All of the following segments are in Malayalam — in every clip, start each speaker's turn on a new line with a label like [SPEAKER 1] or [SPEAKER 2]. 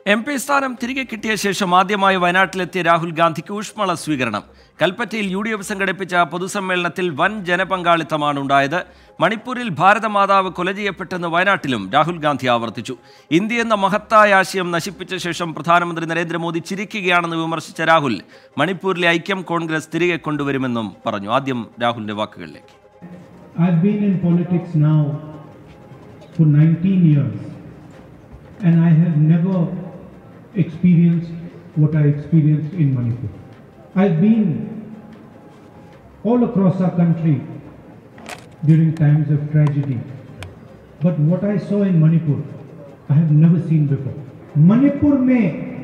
[SPEAKER 1] എം പി സ്ഥാനം തിരികെ കിട്ടിയ ശേഷം ആദ്യമായി വയനാട്ടിലെത്തിയ രാഹുൽ ഗാന്ധിക്ക് ഊഷ്മള സ്വീകരണം കൽപ്പറ്റയിൽ യു ഡി എഫ് സംഘടിപ്പിച്ച പൊതുസമ്മേളനത്തിൽ വൻ ജനപങ്കാളിത്തമാണ് ഉണ്ടായത് മണിപ്പൂരിൽ ഭാരതമാതാവ് കൊല ചെയ്യപ്പെട്ടെന്ന് വയനാട്ടിലും രാഹുൽ ഗാന്ധി ആവർത്തിച്ചു ഇന്ത്യ എന്ന മഹത്തായ ആശയം നശിപ്പിച്ച ശേഷം പ്രധാനമന്ത്രി നരേന്ദ്രമോദി ചിരിക്കുകയാണെന്ന് വിമർശിച്ച രാഹുൽ മണിപ്പൂരിലെ ഐക്യം കോൺഗ്രസ് തിരികെ കൊണ്ടുവരുമെന്നും പറഞ്ഞു ആദ്യം രാഹുലിന്റെ വാക്കുകളിലേക്ക്
[SPEAKER 2] I've been in politics now for 19 years and I have never experienced what I experienced in Manipur. I've been all across our country during times of tragedy. But what I saw in Manipur, I have never seen before. Manipur में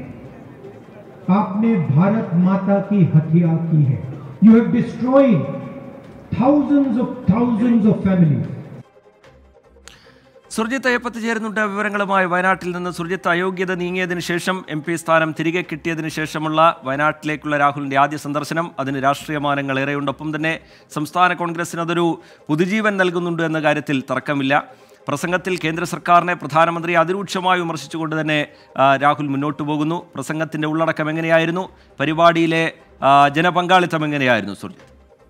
[SPEAKER 2] आपने भारत माता की हत्या की है you have destroyed thousands of thousands of families.
[SPEAKER 1] Surjith Ayyappath ചേരുന്നുണ്ട് വിവരങ്ങളുമായി വയനാട്ടിൽ നിന്ന് സുർജിത്ത് അയോഗ്യത നീങ്ങിയതിനു ശേഷം എം പി സ്ഥാനം തിരികെ കിട്ടിയതിനു ശേഷമുള്ള വയനാട്ടിലേക്കുള്ള രാഹുലിന്റെ ആദ്യ സന്ദർശനം അതിന് രാഷ്ട്രീയ മാനങ്ങൾ ഏറെയുണ്ട് ഒപ്പം തന്നെ സംസ്ഥാന കോൺഗ്രസിന് അതൊരു പുതുജീവൻ നൽകുന്നുണ്ട് എന്ന കാര്യത്തിൽ തർക്കമില്ല പ്രസംഗത്തിൽ കേന്ദ്ര സർക്കാരിനെ പ്രധാനമന്ത്രി അതിരൂക്ഷമായി വിമർശിച്ചുകൊണ്ട് തന്നെ ആ, രാഹുൽ മുന്നോട്ട് പോകുന്നു പ്രസംഗത്തിന്റെ ഉള്ളടക്കം എങ്ങനെയായിരുന്നു പരിപാടിയിലെ ആ, ജനപങ്കാളിത്തം എങ്ങനെയായിരുന്നു സുർജിത്ത്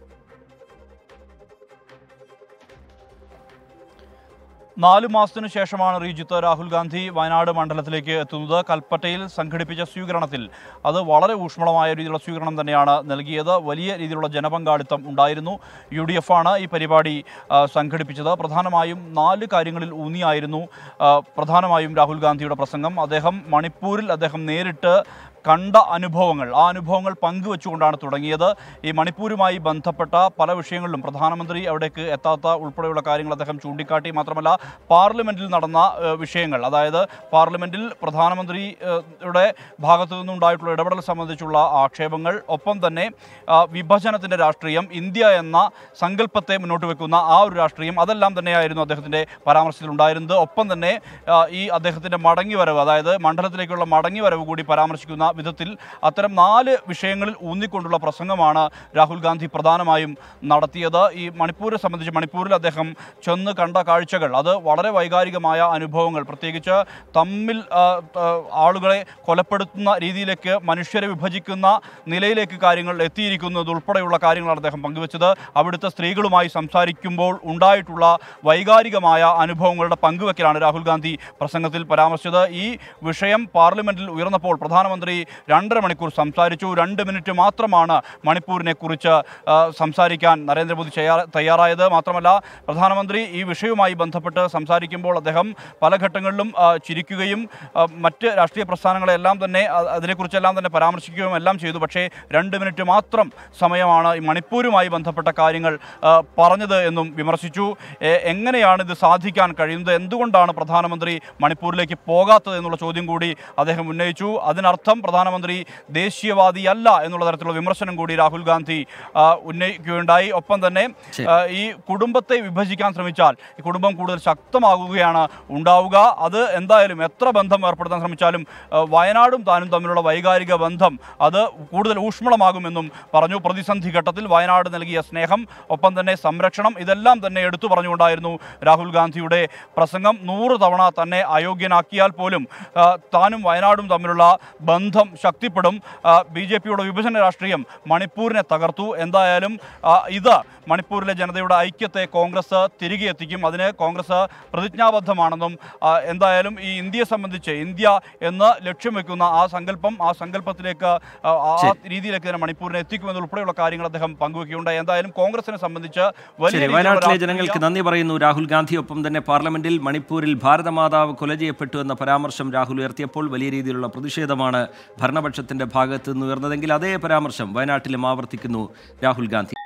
[SPEAKER 3] നാലു മാസത്തിനു ശേഷമാണ് റീജിത്ത് രാഹുൽ ഗാന്ധി വയനാട് മണ്ഡലത്തിലേക്ക് എത്തുന്നത് കൽപ്പറ്റയിൽ സംഘടിപ്പിച്ച സ്വീകരണത്തിൽ അത് വളരെ ഊഷ്മളമായ രീതിയിലുള്ള സ്വീകരണം തന്നെയാണ് നൽകിയത് വലിയ രീതിയിലുള്ള ജനപങ്കാളിത്തം ഉണ്ടായിരുന്നു യു ഡി എഫ് ആണ് ഈ പരിപാടി ആ, സംഘടിപ്പിച്ചത് പ്രധാനമായും നാല് കാര്യങ്ങളിൽ ഊന്നിയായിരുന്നു ആ, പ്രധാനമായും രാഹുൽ ഗാന്ധിയുടെ പ്രസംഗം അദ്ദേഹം മണിപ്പൂരിൽ അദ്ദേഹം നേരിട്ട് കണ്ട അനുഭവങ്ങൾ ആ അനുഭവങ്ങൾ പങ്കുവെച്ചുകൊണ്ടാണ് തുടങ്ങിയത് ഈ മണിപ്പൂരുമായി ബന്ധപ്പെട്ട പല വിഷയങ്ങളിലും പ്രധാനമന്ത്രി അവിടേക്ക് എത്താത്ത ഉൾപ്പെടെയുള്ള കാര്യങ്ങൾ അദ്ദേഹം ചൂണ്ടിക്കാട്ടി മാത്രമല്ല പാർലമെന്റിൽ നടന്ന ഏഹ്, വിഷയങ്ങൾ അതായത് പാർലമെന്റിൽ പ്രധാനമന്ത്രി ഏഹ്, യുടെ ഭാഗത്തു നിന്നുണ്ടായിട്ടുള്ള ഇടപെടൽ സംബന്ധിച്ചുള്ള ആക്ഷേപങ്ങൾ ഒപ്പം തന്നെ ആ, വിഭജനത്തിന്റെ രാഷ്ട്രീയം ഇന്ത്യ എന്ന സങ്കല്പത്തെ മുന്നോട്ട് വെക്കുന്ന ആ ഒരു രാഷ്ട്രീയം അതെല്ലാം തന്നെയായിരുന്നു അദ്ദേഹത്തിന്റെ പരാമർശത്തിൽ ഉണ്ടായിരുന്നത് ഒപ്പം തന്നെ ആ, ഈ അദ്ദേഹത്തിന്റെ മടങ്ങിവരവ് അതായത് മണ്ഡലത്തിലേക്കുള്ള മടങ്ങിവരവ് കൂടി പരാമർശിക്കുന്ന വിധത്തിൽ അത്തരം നാല് വിഷയങ്ങളിൽ ഊന്നിക്കൊണ്ടുള്ള പ്രസംഗമാണ് രാഹുൽ ഗാന്ധി പ്രധാനമായും നടത്തിയത് ഈ മണിപ്പൂരെ സംബന്ധിച്ച് മണിപ്പൂരിൽ അദ്ദേഹം ചെന്ന് കണ്ട കാഴ്ചകൾ അത് വളരെ വൈകാരികമായ അനുഭവങ്ങൾ പ്രത്യേകിച്ച് തമ്മിൽ ആ, ആ, ആളുകളെ കൊലപ്പെടുത്തുന്ന രീതിയിലേക്ക് മനുഷ്യരെ വിഭജിക്കുന്ന നിലയിലേക്ക് കാര്യങ്ങൾ എത്തിയിരിക്കുന്നത് ഉൾപ്പെടെയുള്ള കാര്യങ്ങളാണ് അദ്ദേഹം പങ്കുവച്ചത് അവിടുത്തെ സ്ത്രീകളുമായി സംസാരിക്കുമ്പോൾ ഉണ്ടായിട്ടുള്ള വൈകാരികമായ അനുഭവങ്ങളുടെ പങ്കുവെക്കലാണ് രാഹുൽ ഗാന്ധി പ്രസംഗത്തിൽ പരാമർശിച്ചത് ഈ വിഷയം പാർലമെന്റിൽ ഉയർന്നപ്പോൾ പ്രധാനമന്ത്രി രണ്ടര മണിക്കൂർ സംസാരിച്ചു രണ്ട് മിനിറ്റ് മാത്രമാണ് മണിപ്പൂരിനെ കുറിച്ച് ആ, സംസാരിക്കാൻ നരേന്ദ്രമോദി ചെയ്യാ- തയ്യാറായത് മാത്രമല്ല പ്രധാനമന്ത്രി ഈ വിഷയവുമായി ബന്ധപ്പെട്ട് സംസാരിക്കുമ്പോൾ അദ്ദേഹം പല ഘട്ടങ്ങളിലും ആ, ചിരിക്കുകയും ആ, മറ്റ് രാഷ്ട്രീയ പ്രസ്ഥാനങ്ങളെല്ലാം തന്നെ അ- അതിനെക്കുറിച്ചെല്ലാം തന്നെ പരാമർശിക്കുകയും എല്ലാം ചെയ്തു പക്ഷേ രണ്ട് മിനിറ്റ് മാത്രം സമയമാണ് ഈ മണിപ്പൂരുമായി ബന്ധപ്പെട്ട കാര്യങ്ങൾ ആ, പറഞ്ഞത് എന്നും വിമർശിച്ചു എ- എങ്ങനെയാണ് ഇത് സാധിക്കാൻ കഴിയുന്നത് എന്തുകൊണ്ടാണ് പ്രധാനമന്ത്രി മണിപ്പൂരിലേക്ക് പോകാത്തത് എന്നുള്ള ചോദ്യം കൂടി അദ്ദേഹം ഉന്നയിച്ചു അതിനർത്ഥം പ്രധാനമന്ത്രി ദേശീയവാദിയല്ല എന്നുള്ള തരത്തിലുള്ള വിമർശനം കൂടി രാഹുൽ ഗാന്ധി ആ, ഉന്നയിക്കുകയുണ്ടായി ഒപ്പം തന്നെ
[SPEAKER 1] ശരി.
[SPEAKER 3] ആ, ഈ കുടുംബത്തെ വിഭജിക്കാൻ ശ്രമിച്ചാൽ ഈ കുടുംബം കൂടുതൽ ശക്തമാകുകയാണ് ഉണ്ടാവുക അത് എന്തായാലും എത്ര ബന്ധം ഏർപ്പെടുത്താൻ ശ്രമിച്ചാലും ആ, വയനാടും താനും തമ്മിലുള്ള വൈകാരിക ബന്ധം അത് കൂടുതൽ ഊഷ്മളമാകുമെന്നും പറഞ്ഞു പ്രതിസന്ധി ഘട്ടത്തിൽ വയനാട് നൽകിയ സ്നേഹം ഒപ്പം തന്നെ സംരക്ഷണം ഇതെല്ലാം തന്നെ എടുത്തു പറഞ്ഞുകൊണ്ടായിരുന്നു രാഹുൽ ഗാന്ധിയുടെ പ്രസംഗം നൂറ് തവണ തന്നെ അയോഗ്യനാക്കിയാൽ പോലും ആ, താനും വയനാടും തമ്മിലുള്ള ബന്ധം ശക്തിപ്പെടും ബി ജെ പിയുടെ വിഭജന രാഷ്ട്രീയം മണിപ്പൂരിനെ തകർത്തു എന്തായാലും ആ, ഇത് മണിപ്പൂരിലെ ജനതയുടെ ഐക്യത്തെ കോൺഗ്രസ് തിരികെ എത്തിക്കും അതിന് കോൺഗ്രസ് പ്രതിജ്ഞാബദ്ധമാണെന്നും ആ, എന്തായാലും ഈ ഇന്ത്യയെ സംബന്ധിച്ച് ഇന്ത്യ എന്ന് ലക്ഷ്യം വെക്കുന്ന ആ സങ്കല്പം ആ സങ്കല്പത്തിലേക്ക് ആ, ആ
[SPEAKER 1] ശരി.
[SPEAKER 3] രീതിയിലേക്ക് തന്നെ മണിപ്പൂരിനെ എത്തിക്കുമെന്നുൾപ്പെടെയുള്ള കാര്യങ്ങൾ അദ്ദേഹം പങ്കുവെക്കുകയുണ്ടായി എന്തായാലും കോൺഗ്രസിനെ സംബന്ധിച്ച് വലിയ
[SPEAKER 1] ശരി
[SPEAKER 3] രീതിയിലുള്ള
[SPEAKER 1] വയനാട്ടിലെ
[SPEAKER 3] രാഷ്ട്രീയ-
[SPEAKER 1] ജനങ്ങൾക്ക് നന്ദി പറയുന്നു രാഹുൽ ഗാന്ധി ഒപ്പം തന്നെ പാർലമെന്റിൽ മണിപ്പൂരിൽ ഭാരതമാതാവ് കൊല ചെയ്യപ്പെട്ടു എന്ന പരാമർശം രാഹുൽ ഉയർത്തിയപ്പോൾ വലിയ രീതിയിലുള്ള പ്രതിഷേധമാണ് ഭരണപക്ഷത്തിന്റെ ഭാഗത്ത് നിന്ന് ഉയർന്നതെങ്കിൽ അതേ പരാമർശം വയനാട്ടിലും ആവർത്തിക്കുന്നു രാഹുൽ ഗാന്ധി